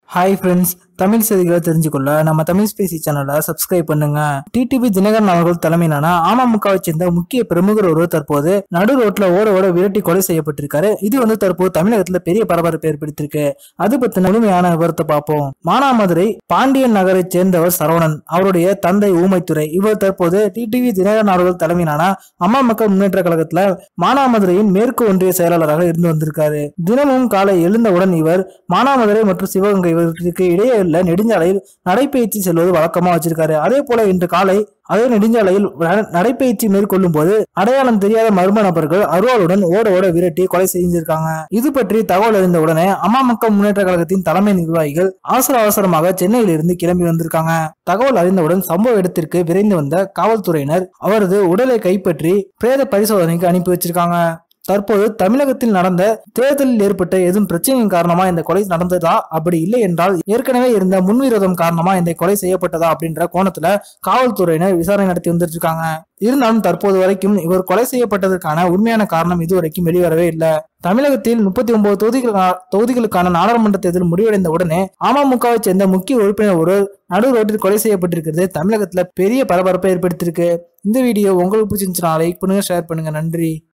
hi friends Tamil செய்திகளை தெரிஞ்சுக்கொள்ள நம்ம தமிழ் ஸ்பேசி சேனலை சப்ஸ்கிரைப் பண்ணுங்க டிடிவி தினகரன் அவர்கள் தலைமையிலான அமமுகவை சேர்ந்த முக்கிய பிரமுகர் ஒருவர் தற்போது நடு ரோட்ல ஓட ஓட விரட்டி கொலை செய்யப்பட்டிருக்காரு இது வந்து தற்போது தமிழகத்துல பெரிய பரபரப்பு ஏற்படுத்தியிருக்கு அது பத்தின முழுமையான விவரத்தை பார்ப்போம் மானாமதுரை பாண்டியன் நகரை சேர்ந்தவர் சரவணன் அவருடைய தந்தை ஊமைத்துறை இவர் தற்போது டிடிவி தினகரன் அவர்கள் தலைமையிலான அம்மா மக்கள் முன்னேற்ற கழகத்துல மானாமதுரையின் மேற்கு ஒன்றிய செயலாளராக இருந்து வந்திருக்காரு தினமும் காலை எழுந்தவுடன் இவர் மானாமதுரை மற்றும் சிவகங்கை இவற்றுக்கு இடையே உள்ள நெடுஞ்சாலையில் நடைபயிற்சி செல்வது வழக்கமா வச்சிருக்காரு அதே போல இன்று காலை அதே நெடுஞ்சாலையில் நட- நடைபயிற்சி மேற்கொள்ளும் போது அடையாளம் தெரியாத மர்ம நபர்கள் அருவாளுடன் ஓட ஓட விரட்டி கொலை செஞ்சிருக்காங்க இது பற்றி தகவல் அறிந்த உடனே அம்மா மக்கள் முன்னேற்ற கழகத்தின் தலைமை நிர்வாகிகள் அவசர அவசரமாக சென்னையிலிருந்து கிளம்பி வந்திருக்காங்க தகவல் அறிந்தவுடன் சம்பவ இடத்திற்கு விரைந்து வந்த காவல்துறையினர் அவரது உடலை கைப்பற்றி பிரேத பரிசோதனைக்கு அனுப்பி வச்சிருக்காங்க தற்போது தமிழகத்தில் நடந்த தேர்தலில் ஏற்பட்ட எதுவும் பிரச்சனையின் காரணமா இந்த கொலை நடந்ததா அப்படி இல்லை என்றால் ஏற்கனவே இருந்த முன்விரோதம் காரணமா இந்த கொலை செய்யப்பட்டதா அப்படின்ற கோணத்துல காவல்துறையினர் விசாரணை நடத்தி வந்துட்டு இருக்காங்க இருந்தாலும் தற்போது வரைக்கும் இவர் கொலை செய்யப்பட்டதற்கான உண்மையான காரணம் இதுவரைக்கும் வெளிவரவே இல்லை தமிழகத்தில் முப்பத்தி ஒன்பது தொகுதிகள் தொகுதிகளுக்கான நாடாளுமன்ற தேர்தல் முடிவடைந்த உடனே அமமுகவை சேர்ந்த முக்கிய உறுப்பினர் ஒருவர் நடு ரோட்டில் கொலை செய்யப்பட்டிருக்கிறது தமிழகத்துல பெரிய பரபரப்பை ஏற்படுத்தியிருக்கு இந்த வீடியோ உங்களுக்கு பிடிச்சிருந்துச்சுன்னா லைக் பண்ணுங்க ஷேர் பண்ணுங்க நன்றி